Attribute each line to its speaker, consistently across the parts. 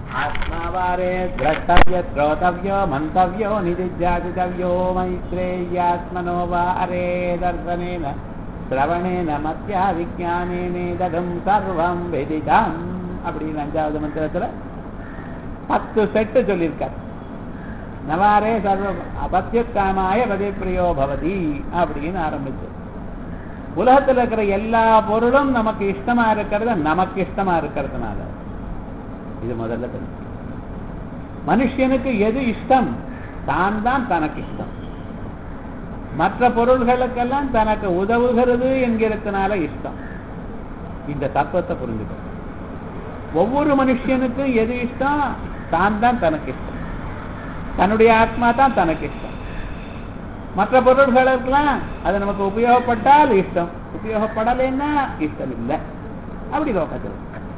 Speaker 1: आत्मावारे द्रष्टव्य श्रोतव्यो मन्तव्यो निदिध्यासितव्यो मैत्रेय्यात्मनो वारे दर्शनेन श्रवणेन मत्या விஜானேனேதகம் சர்வம் வெதிதம் அப்படின்னு அஞ்சாவது மந்திரத்துல பத்து செட்டு சொல்லியிருக்கார் நவாரே சர்வ அபத்தியக்காமாய பதிப்பிரியோ பவதி அப்படின்னு ஆரம்பிச்சு உலகத்துல இருக்கிற எல்லா பொருளும் நமக்கு இஷ்டமா இருக்கிறது நமக்கு இஷ்டமா இருக்கிறதுனால இது முதல்ல தெரியும் மனுஷனுக்கு எது இஷ்டம் தான் தான் தனக்கு இஷ்டம் மற்ற பொருள்களுக்கெல்லாம் தனக்கு உதவுகிறது என்கிறதுனால இஷ்டம் இந்த தத்துவத்தை புரிஞ்சுக்கணும் ஒவ்வொரு மனுஷனுக்கும் எது இஷ்டம் தான் தான் தனக்கு இஷ்டம் தன்னுடைய ஆத்மா தான் தனக்கு இஷ்டம் மற்ற பொருள்களுக்கெல்லாம் அது நமக்கு உபயோகப்பட்டால் இஷ்டம் உபயோகப்படலைன்னா இஷ்டம் இல்லை அப்படி லோகத்தில்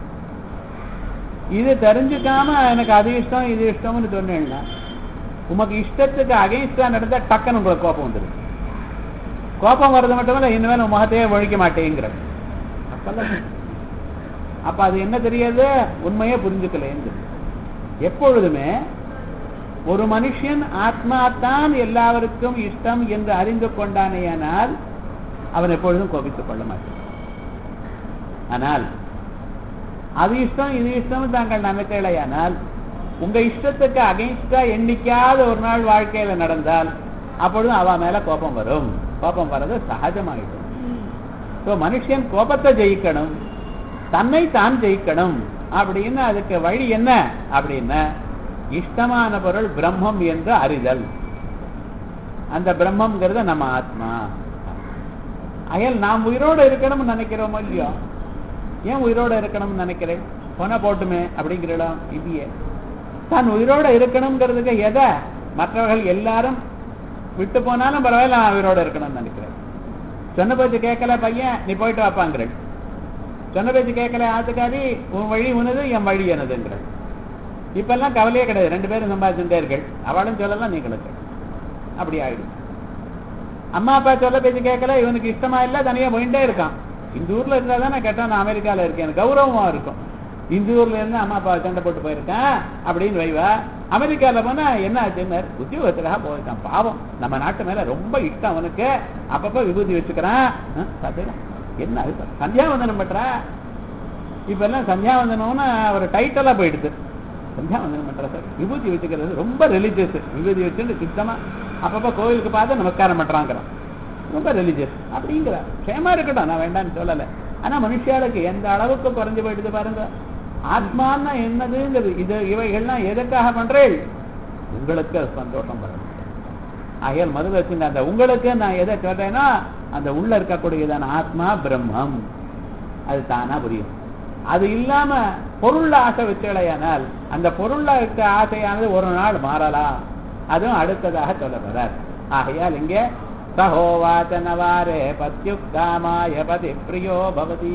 Speaker 1: இது தெரிஞ்சுக்காம எனக்கு அது இஷ்டம் இது இஷ்டம்னு சொன்னேன்னா உமக்கு இஷ்டத்துக்கு அகைன்ஸ்டா நடந்தா டக்குன்னு உங்களுக்கு கோபம் வந்துடும் கோபம் வர்றது மட்டுமல்ல இனிமேல் முகத்தையே ஒழிக்க மாட்டேங்கிற அப்ப அது என்ன தெரியாது உண்மையே புரிஞ்சுக்கலேன்னு எப்பொழுதுமே ஒரு மனுஷன் ஆத்மா தான் எல்லாருக்கும் இஷ்டம் என்று அறிந்து கொண்டானேயானால் அவன் எப்பொழுதும் கோபித்துக் கொள்ள மாட்டான் ஆனால் அது இஷ்டம் இது இஷ்டம் தாங்கள் நினைக்கலையானால் உங்க இஷ்டத்துக்கு அகைன்ஸ்டா எண்ணிக்காத ஒரு நாள் வாழ்க்கையில நடந்தால் அப்பொழுதும் அவ மேல கோபம் வரும் கோபம் வர்றது சகஜமாயிடும் ஸோ மனுஷன் கோபத்தை ஜெயிக்கணும் தன்னை தான் ஜெயிக்கணும் அப்படின்னு அதுக்கு வழி என்ன அப்படின்னா இஷ்டமான பொருள் பிரம்மம் என்று அறிதல் அந்த பிரம்மம்ங்கிறது நம்ம ஆத்மா அயல் நாம் உயிரோடு இருக்கணும்னு நினைக்கிறோமோ இல்லையோ ஏன் உயிரோட இருக்கணும்னு நினைக்கிறேன் பொன போட்டுமே அப்படிங்கிறோம் இல்லையே தான் உயிரோட இருக்கணுங்கிறதுக்கு எதை மற்றவர்கள் எல்லாரும் விட்டு போனாலும் பரவாயில்ல நான் உயிரோட இருக்கணும்னு நினைக்கிறேன் சொன்ன பேச்சு கேட்கல பையன் நீ போயிட்டு வாப்பாங்கிறேன் சொன்ன பேச்சு கேட்கல ஆத்துக்காரி உன் வழி உனது என் வழி எனதுங்கிற இப்பெல்லாம் கவலையே கிடையாது ரெண்டு பேரும் சம்பாதிச்சுட்டே இருக்கள் அவளும் சொல்லலாம் நீங்களுக்கு அப்படி ஆயிடும் அம்மா அப்பா சொல்ல பேச்சு கேட்கல இவனுக்கு இஷ்டமா இல்ல தனியா போயிட்டே இருக்கான் இந்த ஊர்ல இருந்தா தானே கேட்டா நான் அமெரிக்கால இருக்கேன் கௌரவமா இருக்கும் இந்த ஊர்ல இருந்து அம்மா அப்பா சண்டை போட்டு போயிருக்கேன் அப்படின்னு வைவா அமெரிக்கால போனா என்ன ஆச்சுன்னு உத்தியோகத்துக்காக போயிருக்கான் பாவம் நம்ம நாட்டு மேல ரொம்ப இஷ்டம் அவனுக்கு அப்பப்ப விபூதி வச்சுக்கிறான் பாத்தீங்களா என்ன அது சந்தியாவந்தனம் பண்றா இப்ப எல்லாம் சந்தியாவந்தனம்னு ஒரு டைட்டலா போயிடுது சந்தியாவந்தனம் பண்ற சார் விபூதி வச்சுக்கிறது ரொம்ப ரிலீஜியஸ் விபூதி வச்சுட்டு சித்தமா அப்பப்ப கோவிலுக்கு பார்த்து நமஸ்காரம் பண்றாங்கிறான் ரொம்ப ரிலீஜியஸ் அப்படிங்கிற க்ஷேமா இருக்கட்டும் நான் வேண்டாம்னு சொல்லலை ஆனா மனுஷியாளுக்கு எந்த அளவுக்கு குறைஞ்சு போயிடுது பாருங்க ஆத்மான்னா என்னதுங்கிறது இது இவைகள்லாம் எதற்காக பண்றேன் உங்களுக்கு சந்தோஷம் வரணும் ஆகையால் மது வச்சுங்க அந்த உங்களுக்கு நான் எதை சொல்றேன்னா அந்த உள்ள இருக்கக்கூடியதான ஆத்மா பிரம்மம் அது தானா புரியும் அது இல்லாம பொருள்ல ஆசை வச்சுடையானால் அந்த பொருள்ல இருக்க ஆசையானது ஒரு நாள் மாறலாம் அதுவும் அடுத்ததாக சொல்லப்படுறார் ஆகையால் இங்கே சகோவாச்சனவாரே பத்யுக்காமாய பதி பிரியோ பவதி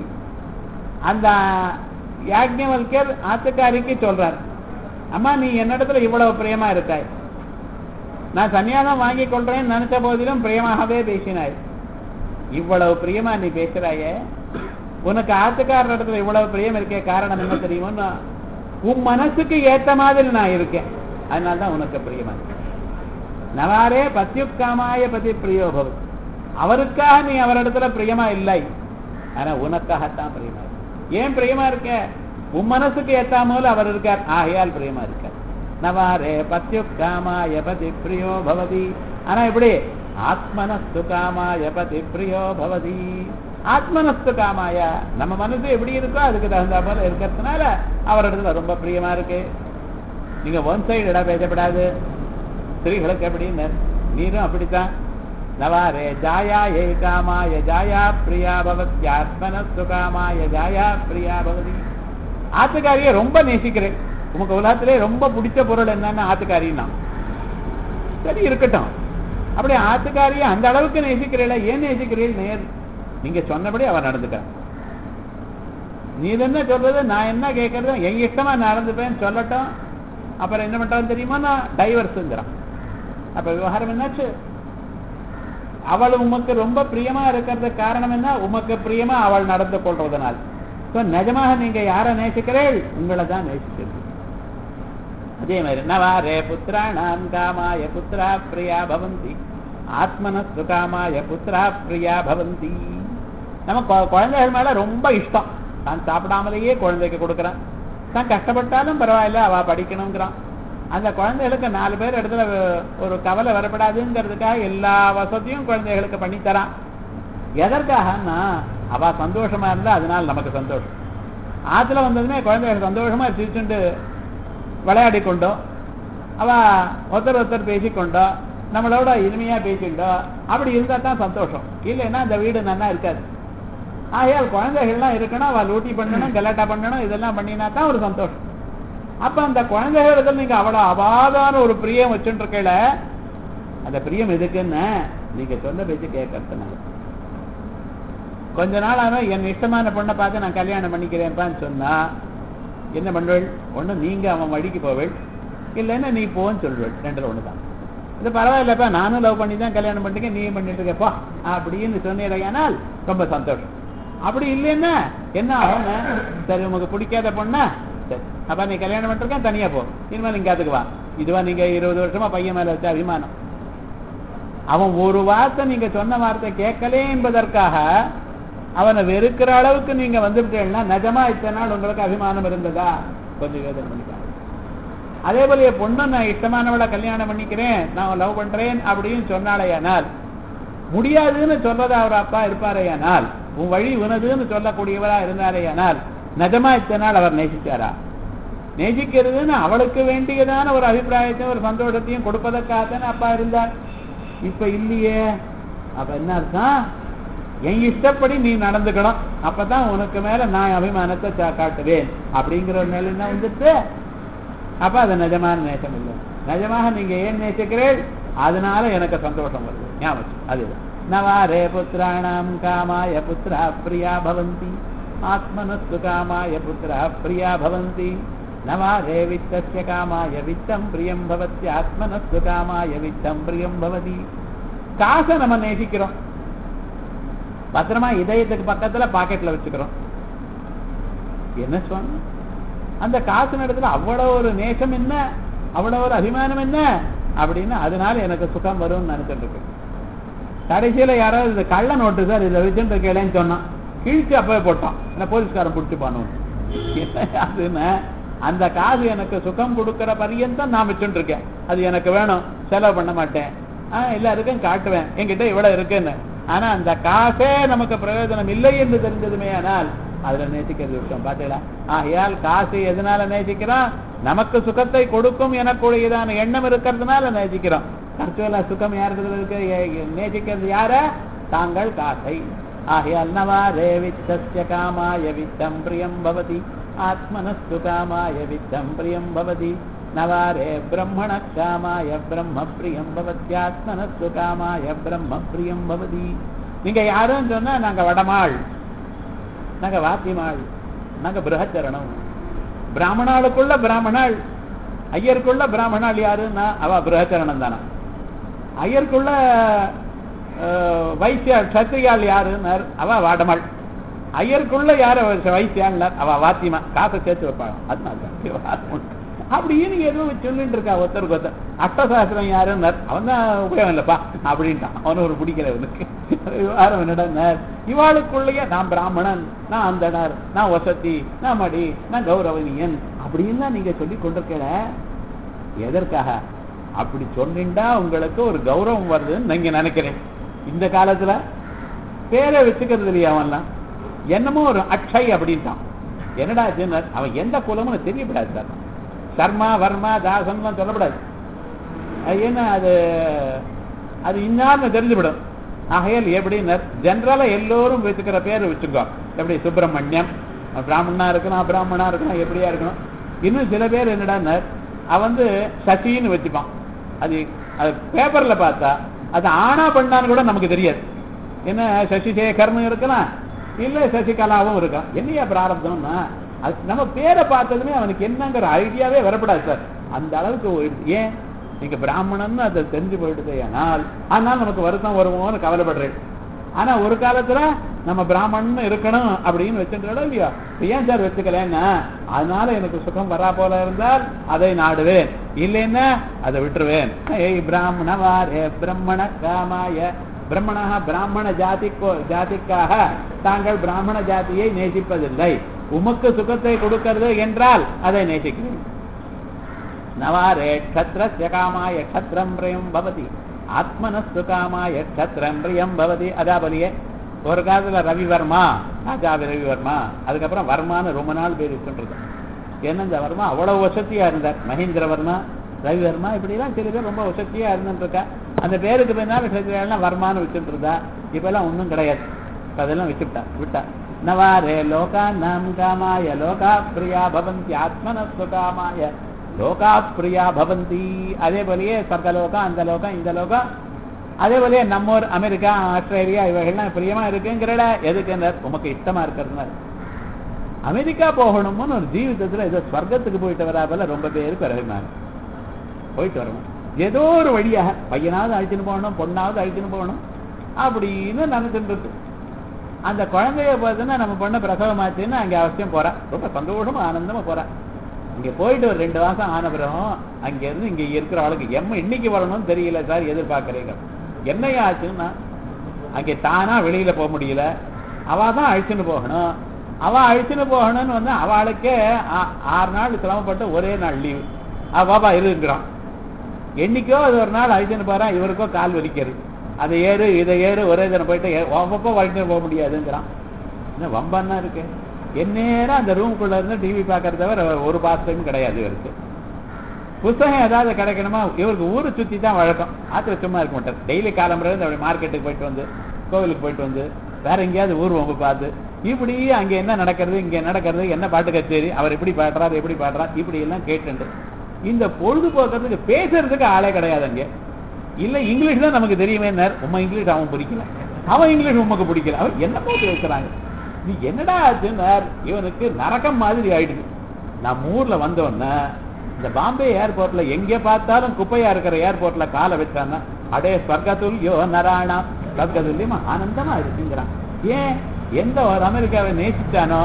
Speaker 1: அந்த யாஜ்ஞவல்கர் ஆத்துக்காரிக்கு சொல்றார் அம்மா நீ என்னிடத்துல இவ்வளவு பிரியமா இருக்காய் நான் சன்னியாசம் வாங்கி கொள்றேன்னு நினைச்ச போதிலும் பிரியமாகவே பேசினாய் இவ்வளவு பிரியமா நீ பேசுறாயே உனக்கு ஆத்துக்காரர் இடத்துல இவ்வளவு பிரியம் இருக்கே காரணம் என்ன தெரியுமோ உன் மனசுக்கு ஏத்த மாதிரி நான் இருக்கேன் அதனால்தான் உனக்கு பிரியமா இருக்கேன் நவாரே பத்யுக்காமாய பதி பிரியோ பவ அவருக்காக நீ அவரிடத்துல பிரியமா இல்லை ஆனா உனக்காகத்தான் பிரியமா இருக்கு ஏன் பிரியமா இருக்க உன் மனசுக்கு ஏத்தா போல அவர் இருக்கார் ஆகையால் பிரியமா இருக்கார் நவாரே பத்யுக்காமாய பதி பிரியோ பவதி ஆனா இப்படி ஆத்மனஸ்து காமாய பதி பிரியோ பவதி ஆத்மனஸ்து காமாய நம்ம மனசு எப்படி இருக்கோ அதுக்கு தகுந்த போல இருக்கிறதுனால அவரிடத்துல ரொம்ப பிரியமா இருக்கு நீங்க ஒன் சைடு இடம் பேசப்படாது ஸ்திரீகளுக்கு எப்படின்னு நீரும் அப்படித்தான் நவாரே ஜாயா ஏ காமாய ஜாயா பிரியா பவத்யாத்மனஸ்து காமாய ஜாயா பிரியா பவதி ஆத்துக்காரியை ரொம்ப நேசிக்கிறேன் உமக்கு உலகத்திலே ரொம்ப பிடிச்ச பொருள் என்னன்னு ஆத்துக்காரின்னா சரி இருக்கட்டும் அப்படி ஆத்துக்காரியை அந்த அளவுக்கு நேசிக்கிறீங்களா ஏன் நேசிக்கிறீள் நேர் நீங்க சொன்னபடி அவன் நடந்துட்டான் நீ என்ன சொல்றது நான் என்ன கேட்கறது எங்க இஷ்டமா நடந்துப்பேன்னு சொல்லட்டும் அப்புறம் என்ன பண்றான்னு தெரியுமா நான் டைவர்ஸுங்கிறான் அப்ப விவகாரம் என்னாச்சு அவள் உமக்கு ரொம்ப பிரியமா இருக்கிறதுக்கு காரணம் என்ன உமக்கு பிரியமா அவள் நடந்து கொள்றதுனால் ஸோ நிஜமாக நீங்க யாரை நேசிக்கிறீள் உங்களை தான் நேசிக்கிறது அதே மாதிரி நவாரே புத்திராணாம் காமாய புத்திரா பிரியா பவந்தி ஆத்மனஸ்து காமாய புத்திரா பிரியா பவந்தி நம்ம கொ- குழந்தைகள் மேல ரொம்ப இஷ்டம் தான் சாப்பிடாமலேயே குழந்தைக்கு கொடுக்குறான் தான் கஷ்டப்பட்டாலும் பரவாயில்ல அவ படிக்கணுங்கிறான் அந்த குழந்தைகளுக்கு நாலு பேர் இடத்துல வ- ஒரு கவலை வரப்படாதுங்கிறதுக்காக எல்லா வசதியும் குழந்தைகளுக்கு பண்ணித்தரான் எதற்காகன்னா அவ சந்தோஷமா இருந்தா அதனால நமக்கு சந்தோஷம் ஆத்துல வந்ததுமே குழந்தைகள் சந்தோஷமா சிரிச்சுண்டு விளையாடி கொண்டோ அவ ஒருத்தர் ஒருத்தர் பேசிக்கொண்டோ நம்மளோட இனிமையா பேசிண்டோ அப்படி இருந்தா தான் சந்தோஷம் இல்லைன்னா அந்த வீடு நல்லா இருக்காது ஆகையால் குழந்தைகள்லாம் இருக்கணும் அவ லூட்டி பண்ணணும் கலாட்டா பண்ணணும் இதெல்லாம் பண்ணினா தான் ஒரு சந்தோஷம் அப்ப அந்த குழந்தைகளிடத்தில் நீங்க அவ்வளவு அபாதான ஒரு பிரியம் வச்சுட்டு இருக்கல அந்த பிரியம் எதுக்குன்னு நீங்க சொன்ன பேச்சு கேட்கறதுனால கொஞ்ச நாள் ஆனா என் இஷ்டமான பொண்ணை பார்த்து நான் கல்யாணம் பண்ணிக்கிறேன்ப்பான்னு சொன்னா என்ன பண்ணுவள் ஒண்ணு நீங்க அவன் வழிக்கு போவள் இல்லைன்னா நீ போன்னு சொல்வள் ரெண்டுல ஒண்ணுதான் இது பரவாயில்லப்பா நானும் லவ் பண்ணி தான் கல்யாணம் பண்ணிக்க நீ பண்ணிட்டு இருக்கப்பா அப்படின்னு சொன்னீரையானால் ரொம்ப சந்தோஷம் அப்படி இல்லைன்னா என்ன ஆகும்னா சரி உமக்கு பிடிக்காத பொண்ணா சரி அப்ப நீ கல்யாணம் பண்ணிருக்கேன் தனியா போ இனிமேல் நீங்க அதுக்கு வா இதுவா நீங்க இருபது வருஷமா பையன் மேல வச்ச அபிமானம் அவன் ஒரு வார்த்தை நீங்க சொன்ன வார்த்தை கேட்கலே என்பதற்காக அவனை வெறுக்கிற அளவுக்கு நீங்க வந்துவிட்டீங்கன்னா நிஜமா இத்தனை நாள் உங்களுக்கு அபிமானம் இருந்ததா கொஞ்சம் யோசனை பண்ணிக்கலாம் அதே போல என் பொண்ணை நான் இஷ்டமானவளை கல்யாணம் பண்ணிக்கிறேன் நான் லவ் பண்றேன் அப்படின்னு சொன்னாலேயானால் முடியாதுன்னு சொல்றதா அவர் அப்பா இருப்பாரேயானால் உன் வழி உனதுன்னு சொல்லக்கூடியவரா இருந்தாரேயானால் நிஜமா இத்தனை நாள் அவர் நேசிச்சாரா நேசிக்கிறதுன்னு அவளுக்கு வேண்டியதான ஒரு அபிப்பிராயத்தையும் ஒரு சந்தோஷத்தையும் கொடுப்பதற்காகத்தானே அப்பா இருந்தார் இப்ப இல்லையே அப்ப என்ன அர்த்தம் என் இஷ்டப்படி நீ நடந்துக்கணும் அப்பதான் உனக்கு மேல நான் அபிமானத்தை சா- காட்டுவேன் அப்படிங்கிற ஒரு நிலை என்ன வந்துட்டு அப்ப அது நிஜமான நேசம் இல்லை நிஜமாக நீங்க ஏன் நேசிக்கிறேன் அதனால எனக்கு சந்தோஷம் வருது ஞாபகம் அதுதான் நவாரே புத்திராணாம் காமாய புத்திரா பிரியா பவந்தி ஆத்மனஸ்து காமாய புத்திரா பிரியா பவந்தி நவாரே வித்தஸ்ய காமாய வித்தம் பிரியம் பவத்தி ஆத்மனஸ்து காமாய வித்தம் பிரியம் பவதி காசை நம்ம நேசிக்கிறோம் பத்திரமா இதயத்துக்கு பக்கத்துல பாக்கெட்ல வச்சுக்கிறோம் என்ன சுவாமி அந்த காசு இடத்துல அவ்வளவு ஒரு நேசம் என்ன அவ்வளவு ஒரு அபிமானம் என்ன அப்படின்னு அதனால எனக்கு சுகம் வரும்னு நினைச்சிட்டு இருக்கேன் கடைசியில யாராவது இது கள்ள நோட்டு சார் இதை வச்சுட்டு இருக்கேன்னு சொன்னான் கிழிச்சு அப்பவே போட்டான் என்ன போலீஸ்காரன் பிடிச்சி பண்ணுவோம் அதுன்னு அந்த காசு எனக்கு சுகம் கொடுக்கிற பரியந்தம் நான் வச்சுட்டு இருக்கேன் அது எனக்கு வேணும் செலவு பண்ண மாட்டேன் ஆஹ் எல்லாருக்கும் காட்டுவேன் என்கிட்ட இவ்வளவு இருக்குன்னு ஆனா அந்த காசே நமக்கு பிரயோஜனம் இல்லை என்று தெரிஞ்சதுமே ஆனால் அதுல நேசிக்கிறது விஷயம் பாத்தீங்களா ஆகையால் காசு எதனால நேசிக்கிறோம் நமக்கு சுகத்தை கொடுக்கும் எனக்குரியதான எண்ணம் இருக்கிறதுனால நேசிக்கிறோம் கர்ச்சுவலா சுகம் யாருக்கு இருக்கு ஏ- நேசிக்கிறது யார தாங்கள் காசை ஆகையால் நவாரே வித்தஸ்ய காமாய வித்தம் பிரியம் பவதி ஆத்மனஸ்து காமாய வித்தம் பிரியம் பவதி நவாரே பிரம்மண காமாய பிரம்ம பிரியம் பவத்யாத்மனஸ்து காமாய பிரம்ம பிரியம் பவதி நீங்க யாரும் சொன்னா நாங்க வடமாள் நாங்க வாத்தியமாள் நாங்க பிரகச்சரணம் பிராமணாளுக்குள்ள பிராமணாள் ஐயருக்குள்ள பிராமணாள் யாருன்னா அவ பிரகச்சரணம் தானா ஐயருக்குள்ள அஹ், வைசியாள் சத்திரியாள் யாருன்னார் அவ வாடமாள் ஐயருக்குள்ள யார வைசியாள்னார் அவ வாத்தியமா காசை சேர்த்து வைப்பாங்க அதனால தான் விவகாரம் உண்டு. அப்படின்னு எதுவும் சொல்லிட்டு இருக்கா ஒருத்தருக்கு ஒருத்தர் அஷ்டசாஸ்திரம் யாருன்னார் அவன் தான் உபயோகம் இல்லப்பா அப்படின்ட்டான் அவனு ஒரு பிடிக்கிறவனுக்கு விவகாரம் என்னடான்னார் இவாளுக்குள்ளேயே நான் பிராமணன் நான் அந்தனர் நான் வசதி நான் மடி நான் கௌரவனியன் அப்படின்னு தான் நீங்க சொல்லி கொண்டிருக்கல எதற்காக அப்படி சொன்னீண்டா உங்களுக்கு ஒரு கௌரவம் வருதுன்னு நீங்க நினைக்கிறேன் இந்த காலத்துல பேரை வச்சுக்கிறது இல்லையா அவன்லாம் என்னமோ ஒரு அக்ஷய் அப்படின்ட்டான் என்னடா ஆச்சுன்னு அவன் எந்த குலம்னு தெரியப்படாது சார் சர்மா வர்மா தாசன்லாம் சொல்லப்படாது அது என்ன அது அது இன்னார்னு தெரிஞ்சுவிடும் ஆகையால் எப்படின்னு ஜென்ரலா எல்லோரும் வச்சுக்கிற பேர் வச்சுக்கோ எப்படி சுப்பிரமணியம் பிராமணனா இருக்கணும் பிராமணா இருக்கணும் எப்படியா இருக்கணும் இன்னும் சில பேர் என்னடான்னு அவன் வந்து சசின்னு வச்சுப்பான் அது அது பேப்பர்ல பார்த்தா அது ஆனா பண்ணான்னு கூட நமக்கு தெரியாது என்ன சசிசேகர்னு இருக்கலாம் இல்ல சசிகலாவும் இருக்கான் என்னையா பிராரப்தம்னா அது நம்ம பேரை பார்த்ததுமே அவனுக்கு என்னங்கிற ஐடியாவே வரப்படாது சார் அந்த அளவுக்கு ஒரு- ஏன் நீங்க பிராமணன் அதை தெரிஞ்சு போயிடுது ஆனால் ஆனால் நமக்கு வருத்தம் வருவோம்னு கவலைப்படுறேன் ஆனா ஒரு காலத்துல நம்ம பிராமணன் இருக்கணும் அப்படின்னு வச்சுட்டோம் இல்லையோ இப்ப ஏன் சார் வச்சுக்கலன்னா அதனால எனக்கு சுகம் வரா போல இருந்தால் அதை நாடுவேன் இல்லைன்னா அதை விட்டுருவேன் ஏய் பிராமண வாரே பிரம்மண காமாய பிரம்மணா பிராமண ஜாதிக்கோ ஜாதிக்காக தாங்கள் பிராமண ஜாதியை நேசிப்பதில்லை உமக்கு சுகத்தை கொடுக்கிறது என்றால் அதை நேசிக்கிறேன் நவாரே க்ஷத்ரஸ்ய காமாய க்ஷத்ரம் பிரியம் பவதி ஆத்மனஸ்து காமாய க்ஷத்ரம் பிரியம் பவதி அதாபலியே ஒரு காலத்துல ரவிவர்மா ராஜா ரவிவர்மா அதுக்கப்புறம் வர்மான்னு ரொம்ப நாள் பேர் வச்சுட்டு என்ன இந்த வர்மா அவ்வளவு வசதியா இருந்தார் மகேந்திரவர்மா ரவிவர்மா இப்படிலாம் சில பேர் ரொம்ப வசதியா இருந்துட்டு இருக்கா அந்த பேருக்கு பின்னால் சத்திரெல்லாம் வர்மான்னு வச்சுட்டு இருந்தா இப்ப எல்லாம் ஒன்றும் கிடையாது இப்ப அதெல்லாம் வச்சுட்டா விட்டா நவாரே லோகா நாம் காமாய லோகா பிரியா பவந்தி ஆத்மனஸ்து காமாய லோகா பிரியா பவந்தி அதே போலயே சொர்க்கலோகம் அந்த லோகம் இந்த லோகம் அதே போலயே நம்ம ஊர் அமெரிக்கா ஆஸ்திரேலியா இவைகள்லாம் பிரியமா இருக்குங்கிறட எதுக்கு உமக்கு இஷ்டமா இருக்கிறதுனால அமெரிக்கா போகணும்னு ஒரு ஜீவிதத்துல ஏதோ ஸ்வர்க்கத்துக்கு போயிட்டு வரா போல ரொம்ப பேர் பிறகுனாங்க போயிட்டு வரணும் ஏதோ ஒரு வழியாக பையனாவது அழைச்சின்னு போகணும் பொண்ணாவது அழைச்சின்னு போகணும் அப்படின்னு நினைச்சுட்டு இருக்கு அந்த குழந்தைய பார்த்தீங்கன்னா நம்ம பொண்ணு பிரசவமாச்சுன்னு அங்கே அவசியம் போறா ரொம்ப சந்தோஷமா ஆனந்தமா போறா இங்க போயிட்டு ஒரு ரெண்டு மாசம் ஆன பிறகும் அங்க இருந்து இங்க இருக்கிற ஆளுக்கு எம்ம இன்னைக்கு வரணும்னு தெரியல சார் எதிர்பார்க்கறீங்க என்னையா ஆச்சுன்னா அங்கே தானா வெளியில போக முடியல அவ தான் அழிச்சுன்னு போகணும் அவ அழிச்சுன்னு போகணும்னு வந்து அவளுக்கே ஆ- ஆறு நாள் சிரமப்பட்டு ஒரே நாள் லீவு அவ பாபா இருக்கிறான் என்னைக்கோ அது ஒரு நாள் அழிச்சுன்னு போறான் இவருக்கோ கால் வலிக்கிறது அதை ஏறு இதை ஏறு ஒரே தினம் போயிட்டு ஏ- ஒவ்வொப்போ வழிச்சுன்னு போக முடியாதுங்கிறான் என்ன வம்பன்னா இருக்கு எந்நேரம் அந்த ரூமுக்குள்ள இருந்து டிவி பார்க்கறத தவிர ஒரு பாஸ்டையும் கிடையாது இவருக்கு புஸ்தகம் ஏதாவது கிடைக்கணுமா இவருக்கு ஊரை சுத்தி தான் வழக்கம் ஆத்துல சும்மா இருக்க மாட்டார் டெய்லி காலம்புற இருந்து அப்படி மார்க்கெட்டுக்கு போயிட்டு வந்து கோவிலுக்கு போயிட்டு வந்து வேற எங்கேயாவது ஊர் வம்பு பார்த்து இப்படி அங்க என்ன நடக்கிறது இங்க நடக்கிறது என்ன பாட்டு கச்சேரி அவர் எப்படி பாடுறாரு எப்படி பாடுறார் இப்படி எல்லாம் கேட்டுண்டு இந்த பொழுதுபோக்குறதுக்கு பேசுறதுக்கு ஆளே கிடையாது அங்க இல்ல இங்கிலீஷ் தான் நமக்கு தெரியுமே உமா இங்கிலீஷ் அவன் பிடிக்கல அவன் இங்கிலீஷ் உமக்கு பிடிக்கல அவன் என்னமோ பேசுறாங்க நீ என்னடா ஆச்சுன்னார் இவனுக்கு நரகம் மாதிரி ஆயிடுது நம்ம ஊர்ல வந்தோடனே இந்த பாம்பே ஏர்போர்ட்ல எங்க பார்த்தாலும் குப்பையா இருக்கிற ஏர்போர்ட்ல காலை வச்சான்னா அடே ஸ்வர்கத்துல்யோ நராணா ஸ்வர்கத்துல்யமா ஆனந்தமா இருக்குங்கிறான் ஏன் எந்த ஒரு அமெரிக்காவை நேசிச்சானோ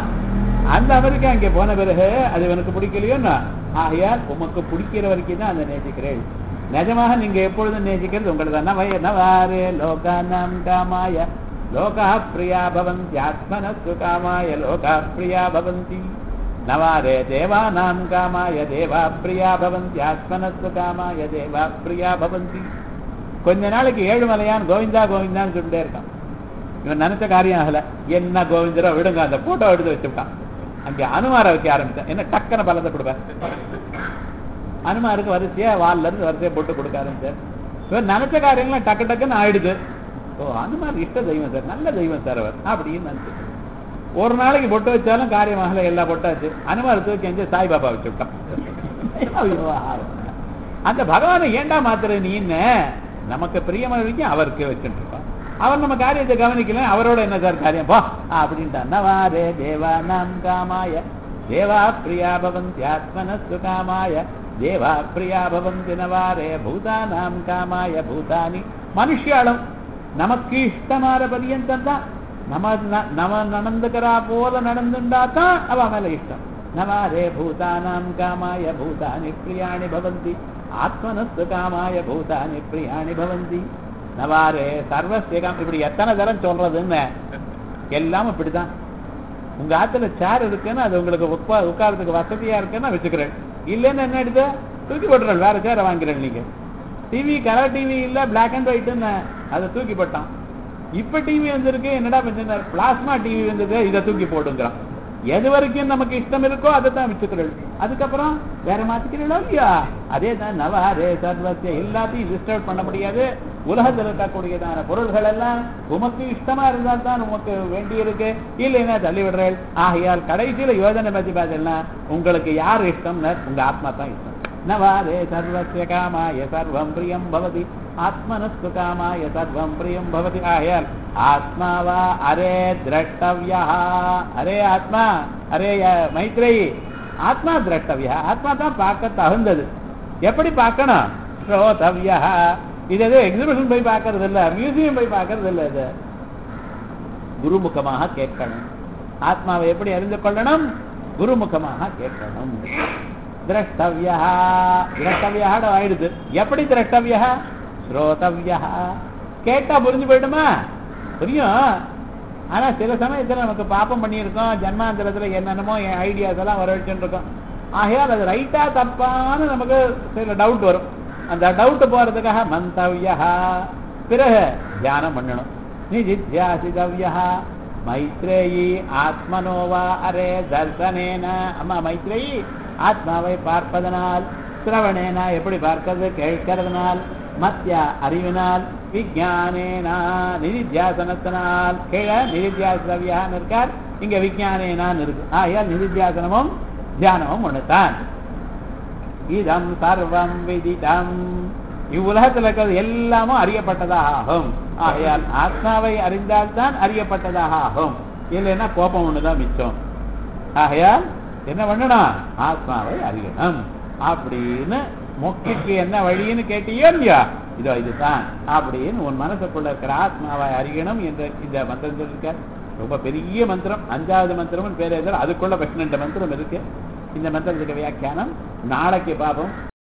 Speaker 1: அந்த அமெரிக்கா இங்க போன பிறகு அது இவனுக்கு பிடிக்கலையோன்னா ஆகையால் உமக்கு பிடிக்கிற வரைக்கும் தான் அந்த நேசிக்கிறேன் நிஜமாக நீங்க எப்பொழுதும் நேசிக்கிறது உங்களுக்கு தான் நவய நவாரே லோகானாம் காமாய லோகா பிரியா பவந்தி ஆத்மனஸ்து காமாய லோகா பிரியா பவந்தி நவாரே தேவானாம் காமாய தேவா பிரியா பவந்தி ஆத்மனஸ்து காமாய தேவா பிரியா பவந்தி கொஞ்ச நாளைக்கு ஏழுமலையான் கோவிந்தா கோவிந்தான்னு சொல்லிட்டே இருக்கான் இவன் நினைச்ச காரியம் ஆகல என்ன கோவிந்தரோ விடுங்க அந்த போட்டோ எடுத்து வச்சுட்டான் அங்க அனுமாரை வைக்க ஆரம்பிச்சான் என்ன டக்குன பலத்தை கொடுப்பேன் அனுமாருக்கு வரிசையா வால்ல இருந்து வரிசையா போட்டு கொடுக்க ஆரம்பிச்சார் இவர் நினைச்ச காரியங்கள்லாம் டக்கு டக்குன்னு ஆயிடுது ஓ அனுமார் இஷ்ட தெய்வம் சார் நல்ல தெய்வம் சார் அவர் அப்படின்னு நினைச்சு ஒரு நாளைக்கு பொட்டு வச்சாலும் காரியமாகல எல்லா பொட்டாச்சு அனுமார் தூக்கி எஞ்சு சாய்பாபா வச்சுட்டான் அந்த பகவானை ஏண்டா மாத்துற நீன்னு நமக்கு பிரியமான வரைக்கும் அவருக்கு வச்சுட்டு இருப்பான் அவர் நம்ம காரியத்தை கவனிக்கல அவரோட என்ன சார் காரியம் பா அப்படின்ட்டான் நவாரே தேவானாம் காமாய தேவா பிரியா பவந்தி ஆத்மனஸ்து காமாய தேவா பிரியா பவந்தி நவாரே பூதானாம் காமாய பூதானி மனுஷியாலும் நமக்கு இஷ்டமான பரியந்தம் தான் நம்ம ந- நம்ம நடந்துக்கிறா போல நடந்துண்டா தான் அவ மேல இஷ்டம் நவாரே பூதானாம் காமாய பூதானி பிரியாணி பவந்தி ஆத்மனஸ்து காமாய பூதானி பிரியாணி பவந்தி நவாரே சர்வஸ்ய காம் இப்படி எத்தனை தரம் சொல்றதுன்னு எல்லாம் இப்படிதான் உங்க ஆத்துல சேர் இருக்குன்னு அது உங்களுக்கு உட்கா உட்காரத்துக்கு வசதியா இருக்குன்னா வச்சுக்கிறேன் இல்லைன்னு என்ன எடுத்து தூக்கி போட்டுறேன் வேற சேரை வாங்கிறேன் நீங்க டிவி கலர் டிவி இல்ல பிளாக் அண்ட் ஒயிட்னு அதை தூக்கி போட்டான் இப்ப டிவி வந்திருக்கு என்னடா பண்ண பிளாஸ்மா டிவி வந்தது இதை தூக்கி போடுங்கிறான் எது வரைக்கும் நமக்கு இஷ்டம் இருக்கோ அதை தான் வச்சுக்கிறோம் அதுக்கப்புறம் வேற மாத்திக்கிறீங்களோ இல்லையா அதே தான் நவஹரே சர்வசிய எல்லாத்தையும் லிஸ்ட் அவுட் பண்ண முடியாது உலகத்தில் இருக்கக்கூடியதான பொருள்கள் எல்லாம் உமக்கு இஷ்டமா இருந்தால் தான் உமக்கு வேண்டி இருக்கு இல்லைன்னா தள்ளி விடுறேன் ஆகையால் கடைசியில யோஜனை பத்தி பார்த்தீங்கன்னா உங்களுக்கு யார் இஷ்டம்னு உங்க ஆத்மா தான் இஷ்டம் நவாரே சர்வசிய காமாய சர்வம் பிரியம் பவதி ஆத்மனஸ்து காமாய சர்வம் பிரியம் பவதி ஆயால் ஆத்மா வா அரே திரஷ்டவியா அரே ஆத்மா அரே ய- மைத்ரேயி ஆத்மா திரஷ்டவியா ஆத்மா தான் பார்க்க தகுந்தது எப்படி பார்க்கணும் ஸ்ரோதவியா இது எது எக்ஸிபிஷன் போய் பார்க்கறது இல்ல மியூசியம் போய் பார்க்கறது இல்ல இது குருமுகமாக கேட்கணும் ஆத்மாவை எப்படி அறிந்து கொள்ளணும் குருமுகமாக கேட்கணும் திரஷ்டவியா திரஷ்டவியாட ஆயிடுது எப்படி திரஷ்டவியா ஸ்ரோதவியா கேட்டா புரிஞ்சு போயிடுமா புரியும் ஆனா சில சமயத்துல நமக்கு பாப்பம் பண்ணியிருக்கோம் ஜன்மாந்திரத்துல என்னென்னமோ ஐடியாஸ் எல்லாம் வர வச்சுருக்கோம் ஆகையால் அது ரைட்டா தப்பான்னு நமக்கு சில டவுட் வரும் அந்த டவுட் போறதுக்காக மந்தவியா பிறகு தியானம் பண்ணணும் நிஜித்யாசிதவ்யா மைத்ரேயி ஆத்மனோவா அரே தர்சனேன அம்மா மைத்ரேயி ஆத்மாவை பார்ப்பதனால் சிரவணேனா எப்படி பார்க்கிறது கேட்கறதுனால் மத்திய அறிவினால் விஜயானேனா நிதித்தியாசனத்தினால் கீழே நிதித்தியாசவியான்னு இருக்கார் இங்க விஜயானேனான்னு இருக்கு ஆகையால் நிதித்தியாசனமும் தியானமும் ஒண்ணுதான் இதம் சர்வம் விதிதம் இவ்வுலகத்தில் இருக்கிறது எல்லாமும் அறியப்பட்டதாக ஆகும் ஆகையால் ஆத்மாவை அறிந்தால்தான் அறியப்பட்டதாக ஆகும் இல்லைன்னா கோபம் ஒண்ணுதான் மிச்சம் ஆகையால் என்ன பண்ணணும் ஆத்மாவை அறியணும் அப்படின்னு முக்கிக்கு என்ன வழின்னு கேட்டியோ இல்லையா இதோ இதுதான் அப்படின்னு உன் மனசுக்குள்ள இருக்கிற ஆத்மாவை அறியணும் என்ற இந்த மந்திரம் இருக்க ரொம்ப பெரிய மந்திரம் அஞ்சாவது மந்திரம்னு பேர் எழுதுற அதுக்குள்ள பன்னெண்டு மந்திரம் இருக்கு இந்த மந்திரத்துக்கு வியாக்கியானம் நாளைக்கு பார்ப்போம்